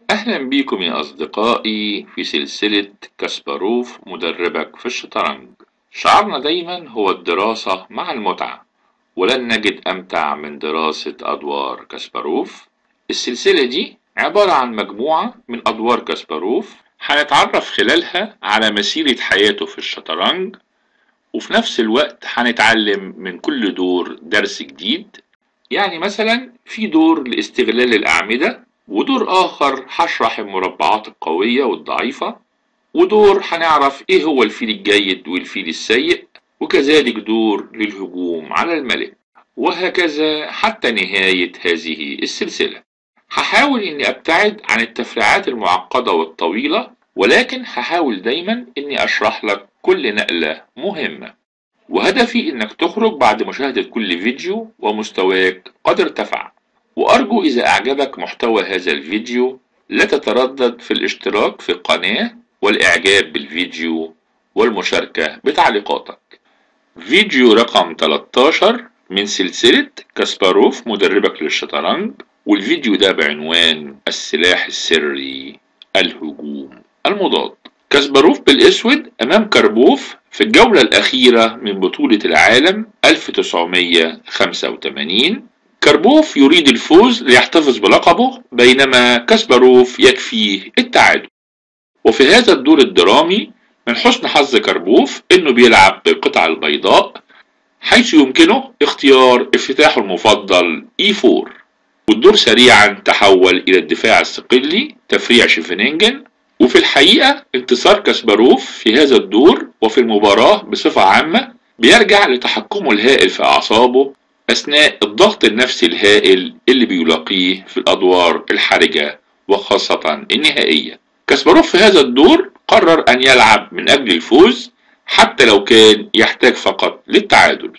أهلا بيكم يا أصدقائي في سلسلة كاسباروف مدربك في الشطرنج شعارنا دايما هو الدراسة مع المتعة ولن نجد أمتع من دراسة أدوار كاسباروف السلسلة دي عبارة عن مجموعة من أدوار كاسباروف هنتعرف خلالها على مسيرة حياته في الشطرنج وفي نفس الوقت هنتعلم من كل دور درس جديد يعني مثلا في دور لاستغلال الأعمدة ودور آخر هشرح المربعات القوية والضعيفة ودور هنعرف إيه هو الفيل الجيد والفيل السيء وكذلك دور للهجوم على الملك وهكذا حتى نهاية هذه السلسلة هحاول إني أبتعد عن التفريعات المعقدة والطويلة ولكن هحاول دايما إني أشرح لك كل نقلة مهمة وهدفي إنك تخرج بعد مشاهدة كل فيديو ومستواك قد ارتفع وأرجو إذا أعجبك محتوى هذا الفيديو لا تتردد في الاشتراك في القناة والإعجاب بالفيديو والمشاركة بتعليقاتك فيديو رقم 13 من سلسلة كاسباروف مدربك للشطرنج والفيديو ده بعنوان السلاح السري الهجوم المضاد كاسباروف بالاسود امام كاربوف في الجولة الاخيرة من بطولة العالم 1985 كاربوف يريد الفوز ليحتفظ بلقبه بينما كاسباروف يكفيه التعادل وفي هذا الدور الدرامي من حسن حظ كاربوف انه بيلعب بالقطعة البيضاء حيث يمكنه اختيار افتتاحه المفضل E4 والدور سريعا تحول الى الدفاع الصقلي تفريع شيفنينجن وفي الحقيقة انتصار كاسباروف في هذا الدور وفي المباراة بصفة عامة بيرجع لتحكمه الهائل في أعصابه أثناء الضغط النفسي الهائل اللي بيلاقيه في الأدوار الحرجة وخاصة النهائية كاسباروف في هذا الدور قرر أن يلعب من أجل الفوز حتى لو كان يحتاج فقط للتعادل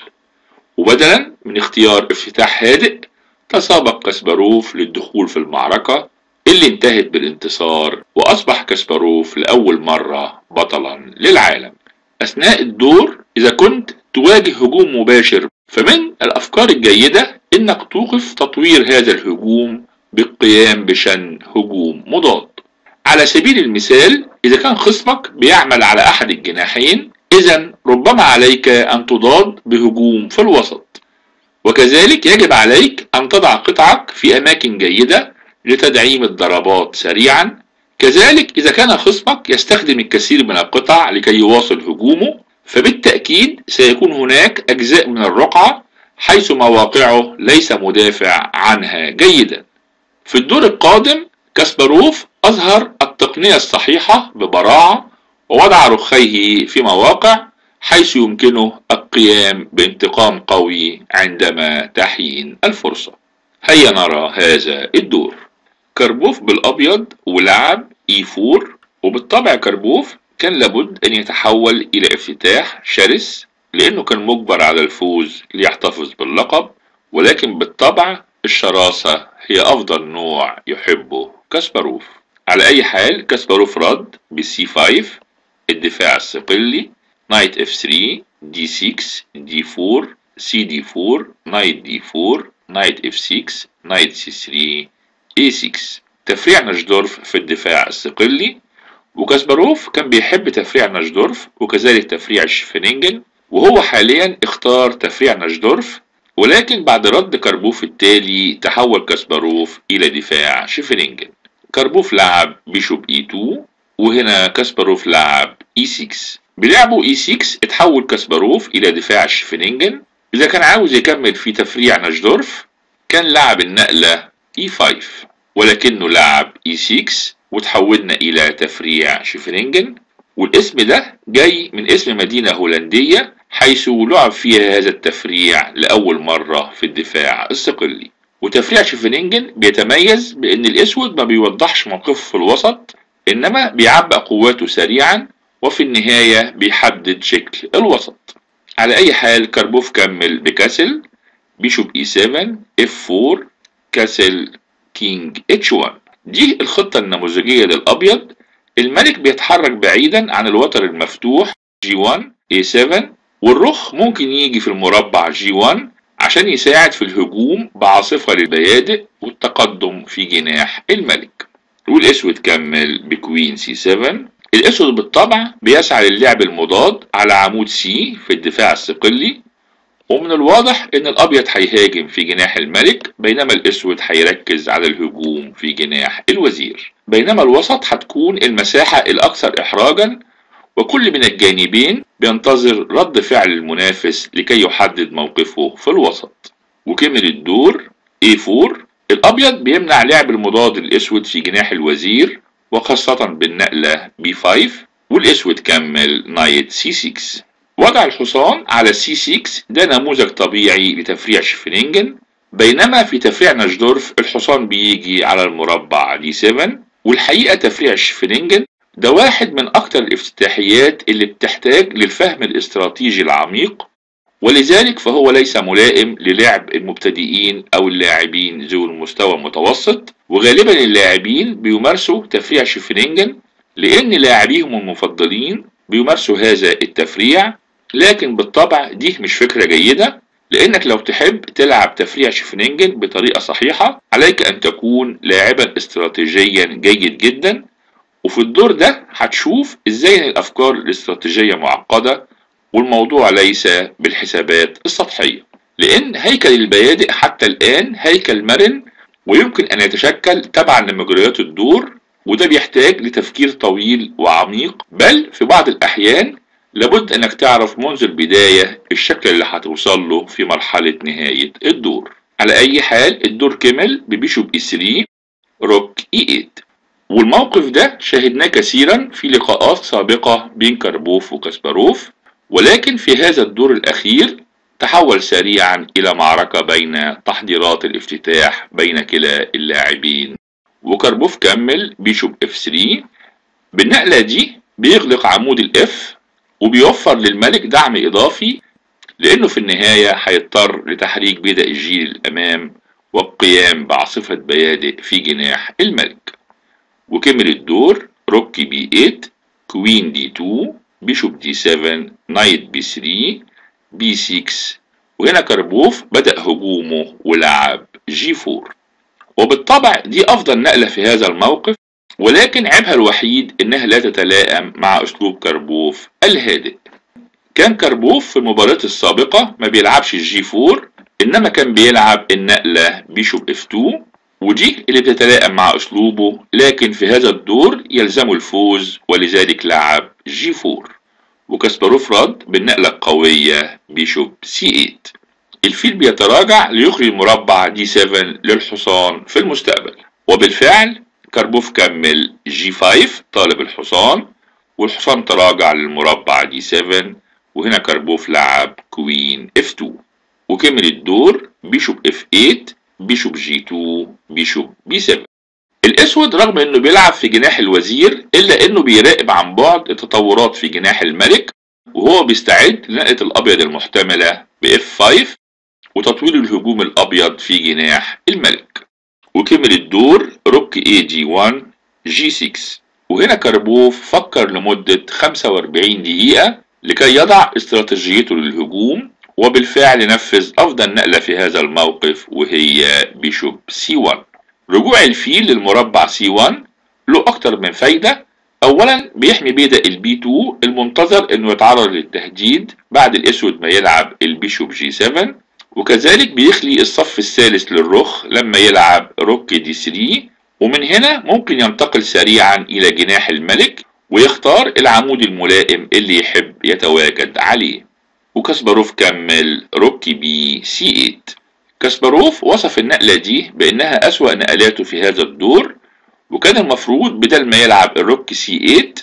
وبدلا من اختيار افتتاح هادئ تسابق كاسباروف للدخول في المعركة اللي انتهت بالانتصار وأصبح كاسباروف لأول مرة بطلا للعالم أثناء الدور إذا كنت تواجه هجوم مباشر فمن الأفكار الجيدة إنك توقف تطوير هذا الهجوم بالقيام بشن هجوم مضاد على سبيل المثال إذا كان خصمك بيعمل على أحد الجناحين إذا ربما عليك أن تضاد بهجوم في الوسط وكذلك يجب عليك أن تضع قطعك في أماكن جيدة لتدعيم الضربات سريعا كذلك إذا كان خصمك يستخدم الكثير من القطع لكي يواصل هجومه فبالتأكيد سيكون هناك أجزاء من الرقعة حيث مواقعه ليس مدافع عنها جيدا في الدور القادم كاسباروف أظهر التقنية الصحيحة ببراعة ووضع رخيه في مواقع حيث يمكنه القيام بانتقام قوي عندما تحين الفرصة هيا نرى هذا الدور كربوف بالأبيض ولعب E4 وبالطبع كربوف كان لابد أن يتحول إلى افتتاح شرس لأنه كان مجبر على الفوز ليحتفظ باللقب ولكن بالطبع الشراسة هي أفضل نوع يحبه كاسباروف على أي حال كاسباروف رد بسي 5 الدفاع الصقلي نايت اف 3 دي 6 دي 4 سي دي 4 نايت دي 4 نايت اف 6 نايت سي 3 اي 6 تفريع نشدورف في الدفاع الصقلي وكاسباروف كان بيحب تفريع نشدورف وكذلك تفريع الشفنينجن وهو حاليا اختار تفريع نشدورف ولكن بعد رد كربوف التالي تحول كاسباروف الى دفاع شفرينجن كربوف لعب بيشوب اي 2 وهنا كاسباروف لعب اي 6 بلعبه اي 6 اتحول كاسباروف الى دفاع شفنينجن اذا كان عاوز يكمل في تفريع نشدورف كان لعب النقلة اي 5 ولكنه لعب اي 6 وتحولنا الى تفريع شفرينجن والاسم ده جاي من اسم مدينة هولندية حيث لعب فيها هذا التفريع لأول مرة في الدفاع الصقلي وتفريع شفنينجن بيتميز بأن الأسود ما بيوضحش موقفه في الوسط إنما بيعبأ قواته سريعا وفي النهاية بيحدد شكل الوسط على أي حال كاربوف كمل بكاسل بيشوب اي 7 اف 4 كاسل كينج اتش 1 دي الخطة النموذجية للأبيض الملك بيتحرك بعيدا عن الوتر المفتوح جي 1 اي 7 والرخ ممكن يجي في المربع جي 1 عشان يساعد في الهجوم بعاصفة للبيادق والتقدم في جناح الملك والاسود كمل بكوين سي 7 الاسود بالطبع بيسعى للعب المضاد على عمود سي في الدفاع الصقلي ومن الواضح ان الابيض هيهاجم في جناح الملك بينما الاسود هيركز على الهجوم في جناح الوزير بينما الوسط هتكون المساحة الاكثر احراجا وكل من الجانبين بينتظر رد فعل المنافس لكي يحدد موقفه في الوسط وكمل الدور A4 الابيض بيمنع لعب المضاد الاسود في جناح الوزير وخاصة بالنقلة B5 والاسود كمل نايت C6 وضع الحصان على سي 6 ده نموذج طبيعي لتفريع شفرينجن بينما في تفريع نجدورف الحصان بيجي على المربع دي 7 والحقيقة تفريع الشفرينجن ده واحد من أكتر الافتتاحيات اللي بتحتاج للفهم الاستراتيجي العميق ولذلك فهو ليس ملائم للعب المبتدئين أو اللاعبين ذو المستوى المتوسط وغالبا اللاعبين بيمارسوا تفريع شفرينجن لأن لاعبيهم المفضلين بيمارسوا هذا التفريع لكن بالطبع دي مش فكرة جيدة لانك لو تحب تلعب تفريع شفنينجن بطريقة صحيحة عليك ان تكون لاعبا استراتيجيا جيد جدا وفي الدور ده هتشوف ازاي الافكار الاستراتيجية معقدة والموضوع ليس بالحسابات السطحية لان هيكل البيادق حتى الان هيكل مرن ويمكن ان يتشكل تبعا لمجريات الدور وده بيحتاج لتفكير طويل وعميق بل في بعض الاحيان لابد انك تعرف منذ البداية الشكل اللي هتوصل له في مرحلة نهاية الدور على اي حال الدور كمل ببيشوب اي 3 روك اي 8 والموقف ده شاهدناه كثيرا في لقاءات سابقة بين كاربوف وكاسباروف ولكن في هذا الدور الاخير تحول سريعا الى معركة بين تحضيرات الافتتاح بين كلا اللاعبين وكاربوف كمل بيشوب اف 3 بالنقلة دي بيغلق عمود الاف وبيوفر للملك دعم إضافي لأنه في النهاية هيضطر لتحريك بدأ الجيل الأمام والقيام بعاصفة بيادق في جناح الملك وكمل الدور روك بي 8 كوين دي 2 بيشوب دي 7 نايت بي 3 بي 6 وهنا كربوف بدأ هجومه ولعب جي 4 وبالطبع دي أفضل نقلة في هذا الموقف ولكن عيبها الوحيد انها لا تتلائم مع اسلوب كربوف الهادئ كان كربوف في المباراة السابقة ما بيلعبش الجي 4 انما كان بيلعب النقلة بيشوب اف 2 ودي اللي بتتلائم مع اسلوبه لكن في هذا الدور يلزمه الفوز ولذلك لعب جي 4 وكاسباروف رد بالنقلة القوية بيشوب سي 8 الفيل بيتراجع ليخرج المربع دي 7 للحصان في المستقبل وبالفعل كربوف كمل جي 5 طالب الحصان والحصان تراجع للمربع دي 7 وهنا كربوف لعب كوين اف 2 وكمل الدور بيشوب اف 8 بيشوب جي 2 بيشوب بي 7 الاسود رغم انه بيلعب في جناح الوزير الا انه بيراقب عن بعد التطورات في جناح الملك وهو بيستعد لنقلة الابيض المحتملة باف 5 وتطوير الهجوم الابيض في جناح الملك وكمل الدور روك اي جي 1 جي 6 وهنا كاربوف فكر لمدة 45 دقيقة لكي يضع استراتيجيته للهجوم وبالفعل نفذ أفضل نقلة في هذا الموقف وهي بيشوب سي 1 رجوع الفيل للمربع سي 1 له أكتر من فايدة أولا بيحمي بيدا البي 2 المنتظر إنه يتعرض للتهديد بعد الأسود ما يلعب البيشوب جي 7 وكذلك بيخلي الصف الثالث للرخ لما يلعب روك دي 3 ومن هنا ممكن ينتقل سريعا إلى جناح الملك ويختار العمود الملائم اللي يحب يتواجد عليه وكاسباروف كمل روك بي سي 8 كاسباروف وصف النقلة دي بأنها أسوأ نقلاته في هذا الدور وكان المفروض بدل ما يلعب الروك سي 8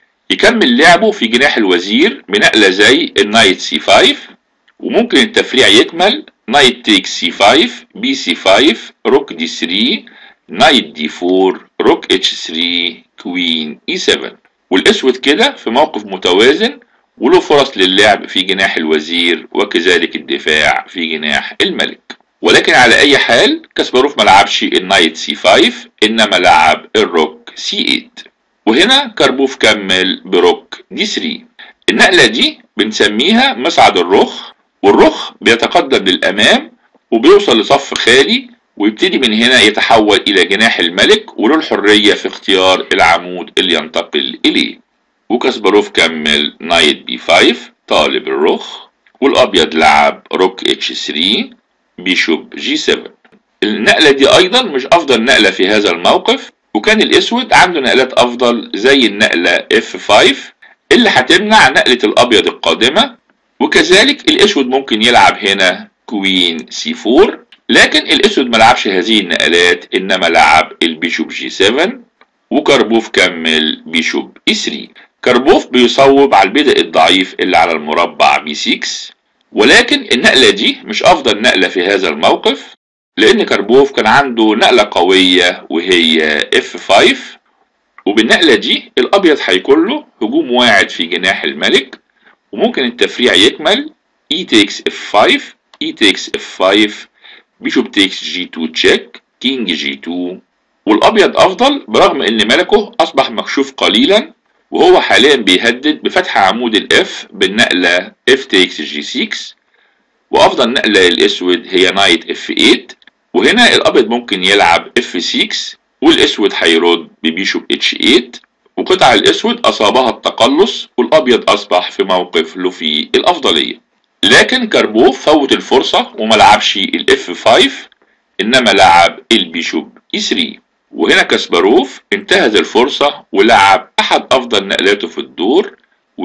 يكمل لعبه في جناح الوزير بنقلة زي النايت سي 5 وممكن التفريع يكمل نايت تيك سي 5 بي سي 5 روك دي 3 نايت دي 4 روك اتش 3 كوين اي 7 والاسود كده في موقف متوازن وله فرص للعب في جناح الوزير وكذلك الدفاع في جناح الملك ولكن على اي حال كاسباروف ما لعبش النايت سي 5 انما لعب الروك سي 8 وهنا كاربوف كمل بروك دي 3 النقلة دي بنسميها مصعد الرخ والرخ بيتقدم للأمام وبيوصل لصف خالي ويبتدي من هنا يتحول إلى جناح الملك وله الحرية في اختيار العمود اللي ينتقل إليه وكاسباروف كمل نايت بي 5 طالب الرخ والأبيض لعب روك اتش 3 بيشوب جي 7 النقلة دي أيضا مش أفضل نقلة في هذا الموقف وكان الأسود عنده نقلات أفضل زي النقلة F5 اللي هتمنع نقلة الأبيض القادمة وكذلك الأسود ممكن يلعب هنا كوين سي 4 لكن الأسود ملعبش هذه النقلات إنما لعب البيشوب جي 7 وكربوف كمل بيشوب اي 3 كربوف بيصوب على البدء الضعيف اللي على المربع بي 6 ولكن النقلة دي مش أفضل نقلة في هذا الموقف لأن كربوف كان عنده نقلة قوية وهي F5 وبالنقلة دي الأبيض هيكون له هجوم واعد في جناح الملك وممكن التفريع يكمل E takes F5 E takes F5 بيشوب takes G2 تشيك كينج G2 والأبيض أفضل برغم إن ملكه أصبح مكشوف قليلا وهو حاليا بيهدد بفتح عمود الاف بالنقلة F takes G6 وأفضل نقلة للأسود هي نايت F8 وهنا الأبيض ممكن يلعب F6 والأسود هيرد ببيشوب H8 وقطع الأسود أصابها التقلص والأبيض أصبح في موقف له فيه الأفضلية لكن كاربوف فوت الفرصة وملعبش الاف 5 إنما لعب البيشوب E3 وهنا كاسباروف انتهز الفرصة ولعب أحد أفضل نقلاته في الدور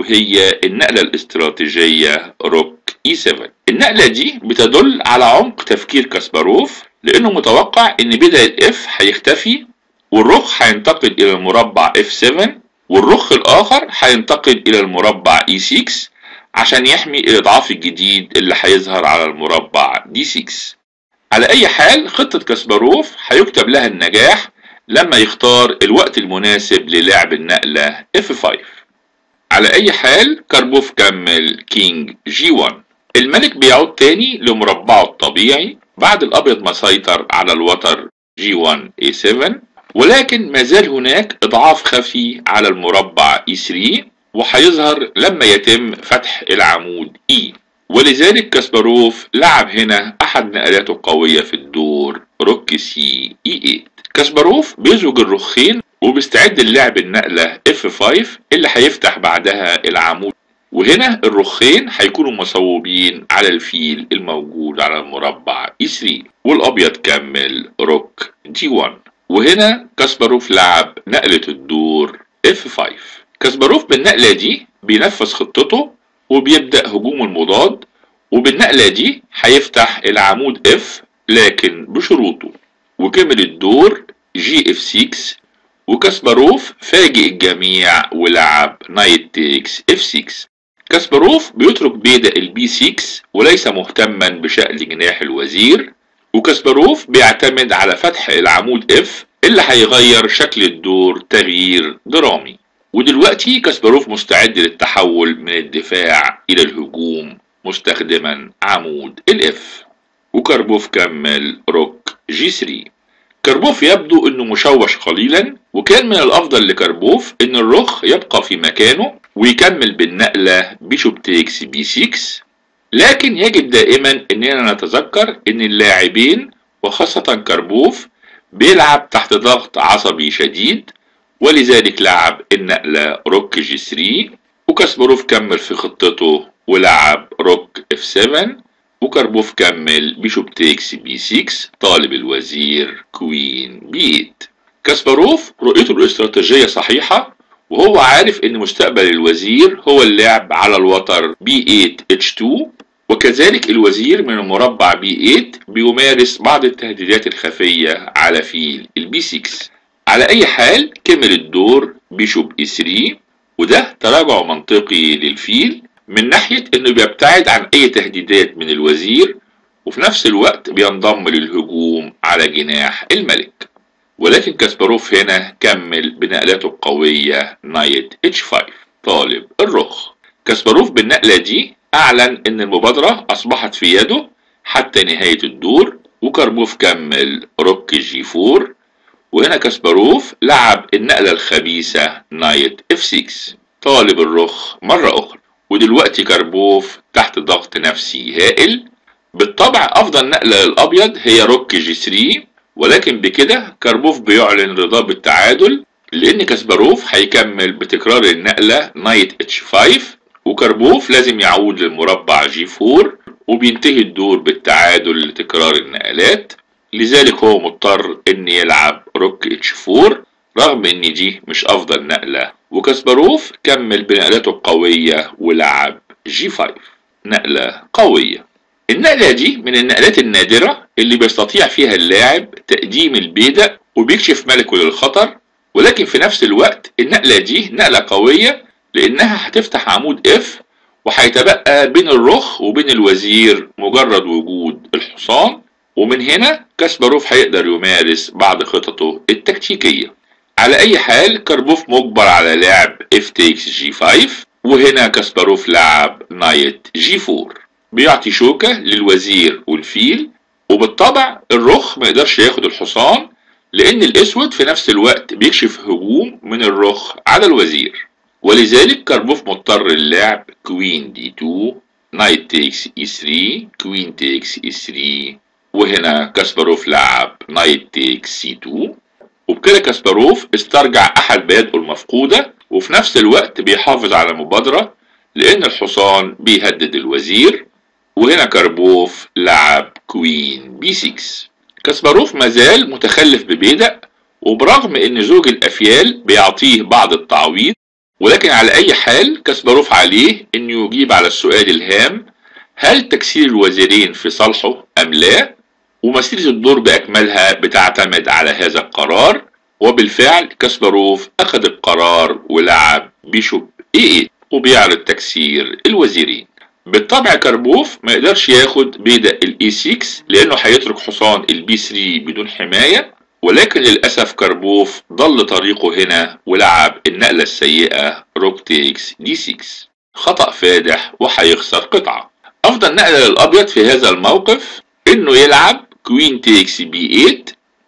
وهي النقلة الاستراتيجية روك E7 النقلة دي بتدل على عمق تفكير كاسباروف لأنه متوقع إن بدأ الإف هيختفي والرخ هينتقل إلى المربع F7 والرخ الآخر هينتقل إلى المربع E6 عشان يحمي الإضعاف الجديد اللي هيظهر على المربع D6 على أي حال خطة كاسباروف هيكتب لها النجاح لما يختار الوقت المناسب للعب النقلة F5 على أي حال كاربوف كمل كينج G1 الملك بيعود تاني لمربعه الطبيعي بعد الأبيض ما سيطر على الوتر G1 A7 ولكن ما زال هناك إضعاف خفي على المربع E3 وهيظهر لما يتم فتح العمود E ولذلك كاسباروف لعب هنا أحد نقلاته القوية في الدور روك سي اي 8 كاسباروف بيزوج الرخين وبيستعد للعب النقلة F5 اللي هيفتح بعدها العمود وهنا الرخين هيكونوا مصوبين على الفيل الموجود على المربع E3 والأبيض كمل روك G1 وهنا كاسباروف لعب نقلة الدور F5 كاسباروف بالنقلة دي بينفذ خطته وبيبدأ هجوم المضاد وبالنقلة دي هيفتح العمود F لكن بشروطه وكمل الدور جي اف 6 وكاسباروف فاجئ الجميع ولعب نايت تيكس اف 6 كاسباروف بيترك بيدق البي 6 وليس مهتما بشأن جناح الوزير وكاسباروف بيعتمد على فتح العمود اف اللي هيغير شكل الدور تغيير درامي ودلوقتي كاسباروف مستعد للتحول من الدفاع الى الهجوم مستخدما عمود الاف وكاربوف كمل روك جي 3 كاربوف يبدو انه مشوش قليلا وكان من الافضل لكاربوف ان الرخ يبقى في مكانه ويكمل بالنقلة بيشوب تيكس بي 6 لكن يجب دائما اننا نتذكر ان اللاعبين وخاصة كاربوف بيلعب تحت ضغط عصبي شديد ولذلك لعب النقلة روك جي 3 وكاسباروف كمل في خطته ولعب روك اف 7 وكاربوف كمل بيشوب تيكس بي 6 طالب الوزير كوين بي 8 كاسباروف رؤيته الاستراتيجية صحيحة وهو عارف ان مستقبل الوزير هو اللعب على الوتر بي 8 اتش 2 وكذلك الوزير من المربع بي 8 بيمارس بعض التهديدات الخفية على فيل البي 6 على اي حال كمل الدور بيشوب اي 3 وده تراجع منطقي للفيل من ناحية انه بيبتعد عن اي تهديدات من الوزير وفي نفس الوقت بينضم للهجوم على جناح الملك ولكن كاسباروف هنا كمل بنقلاته القوية نايت اتش 5 طالب الرخ كاسباروف بالنقلة دي اعلن ان المبادرة اصبحت في يده حتى نهاية الدور وكاربوف كمل روك جي 4 وهنا كاسباروف لعب النقلة الخبيثة نايت اف 6 طالب الرخ مرة اخرى ودلوقتي كاربوف تحت ضغط نفسي هائل بالطبع افضل نقلة للابيض هي روك جي 3 ولكن بكده كاربوف بيعلن رضاه بالتعادل لان كاسباروف هيكمل بتكرار النقلة نايت اتش 5 وكاربوف لازم يعود للمربع جي 4 وبينتهي الدور بالتعادل لتكرار النقلات لذلك هو مضطر ان يلعب روك اتش 4 رغم ان دي مش افضل نقلة وكاسباروف كمل بنقلاته القوية ولعب جي 5 نقلة قوية النقلة دي من النقلات النادرة اللي بيستطيع فيها اللاعب تقديم البيدق وبيكشف ملكه للخطر ولكن في نفس الوقت النقلة دي نقلة قوية لانها هتفتح عمود اف وهيتبقى بين الرخ وبين الوزير مجرد وجود الحصان ومن هنا كاسباروف هيقدر يمارس بعض خططه التكتيكية على اي حال كاربوف مجبر على لعب اف تيكس جي 5 وهنا كاسباروف لعب نايت جي 4 بيعطي شوكة للوزير والفيل وبالطبع الرخ ما يقدرش ياخد الحصان لان الاسود في نفس الوقت بيكشف هجوم من الرخ على الوزير ولذلك كاربوف مضطر اللعب كوين دي 2 نايت تيكس اي 3 كوين تيكس اي 3 وهنا كاسباروف لعب نايت تيكس سي 2 وبكده كاسباروف استرجع احد بيادقه المفقودة وفي نفس الوقت بيحافظ على المبادرة لان الحصان بيهدد الوزير وهنا كاربوف لعب كوين بي 6 كاسباروف مازال متخلف ببيدق وبرغم ان زوج الافيال بيعطيه بعض التعويض ولكن على اي حال كاسباروف عليه انه يجيب على السؤال الهام هل تكسير الوزيرين في صالحه ام لا ومسيرة الدور باكملها بتعتمد على هذا القرار وبالفعل كاسباروف اخذ القرار ولعب بيشوب اي اي وبيعرض تكسير الوزيرين بالطبع كاربوف ما يقدرش ياخد بيدق الاي 6 لانه هيترك حصان البي 3 بدون حماية ولكن للأسف كاربوف ضل طريقه هنا ولعب النقلة السيئة روك تيكس دي 6 خطأ فادح وهيخسر قطعة أفضل نقلة للأبيض في هذا الموقف إنه يلعب كوين تيكس بي 8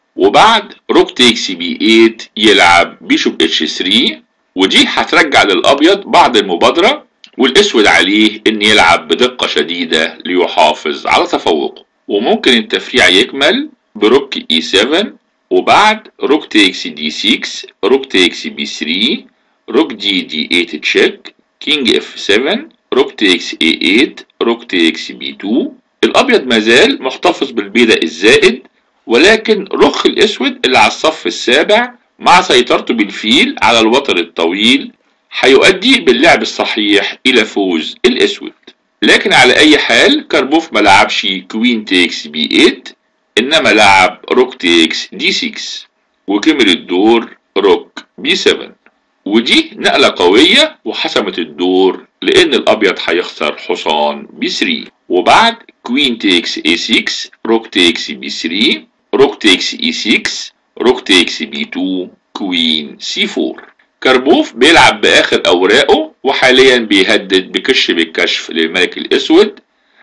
وبعد روك تيكس بي 8 يلعب بيشوب اتش 3 ودي هترجع للأبيض بعض المبادرة والأسود عليه إن يلعب بدقة شديدة ليحافظ على تفوقه وممكن التفريع يكمل بروك اي 7 وبعد روك تيكس دي 6 روك تيكس بي 3 روك دي دي 8 تشيك كينج اف 7 روك تيكس اي 8 روك تيكس بي 2 الابيض مازال محتفظ بالبيدق الزائد ولكن رخ الاسود اللي على الصف السابع مع سيطرته بالفيل على الوتر الطويل هيؤدي باللعب الصحيح الى فوز الاسود لكن على اي حال كاربوف ما لعبش كوين تيكس بي 8 انما لعب روك تيكس دي 6 وكمل الدور روك بي 7 ودي نقلة قوية وحسمت الدور لان الابيض هيخسر حصان بي 3 وبعد كوين تيكس اي 6 روك تيكس بي 3 روك تيكس اي 6 روك تيكس بي 2 كوين سي 4 كاربوف بيلعب باخر اوراقه وحاليا بيهدد بكش بالكشف للملك الاسود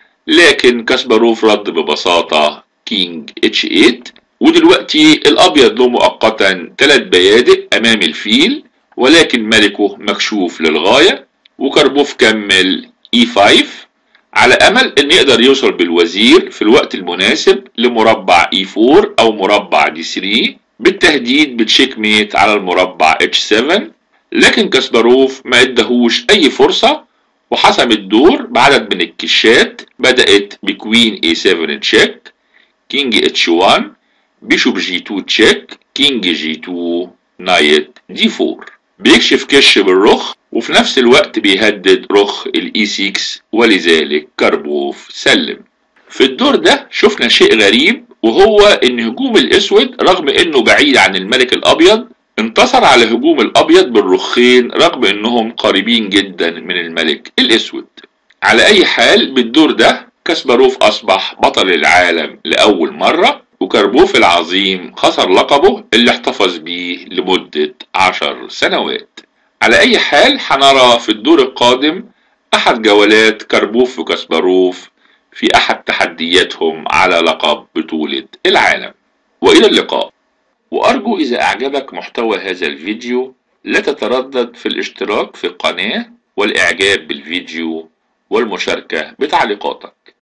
لكن كاسباروف رد ببساطة كينج اتش 8 ودلوقتي الابيض له مؤقتا ثلاث بيادق امام الفيل ولكن ملكه مكشوف للغاية وكاربوف كمل اي 5 على امل ان يقدر يوصل بالوزير في الوقت المناسب لمربع اي 4 او مربع دي 3 بالتهديد بتشيك ميت على المربع اتش 7 لكن كاسباروف ما ادهوش اي فرصة وحسم الدور بعدد من الكشات بدأت بكوين اي 7 تشيك كينج اتش 1 بيشوب جي 2 تشيك كينج جي 2 نايت دي 4 بيكشف كش بالرخ وفي نفس الوقت بيهدد رخ الاي 6 ولذلك كاربوف سلم في الدور ده شفنا شيء غريب وهو ان هجوم الاسود رغم انه بعيد عن الملك الابيض انتصر على هجوم الابيض بالرخين رغم انهم قريبين جدا من الملك الاسود على اي حال بالدور ده كاسباروف اصبح بطل العالم لاول مرة وكاربوف العظيم خسر لقبه اللي احتفظ بيه لمدة عشر سنوات على اي حال هنرى في الدور القادم احد جولات كاربوف وكاسباروف في احد تحدياتهم على لقب بطولة العالم والى اللقاء وارجو اذا اعجبك محتوى هذا الفيديو لا تتردد في الاشتراك في القناة والاعجاب بالفيديو والمشاركة بتعليقاتك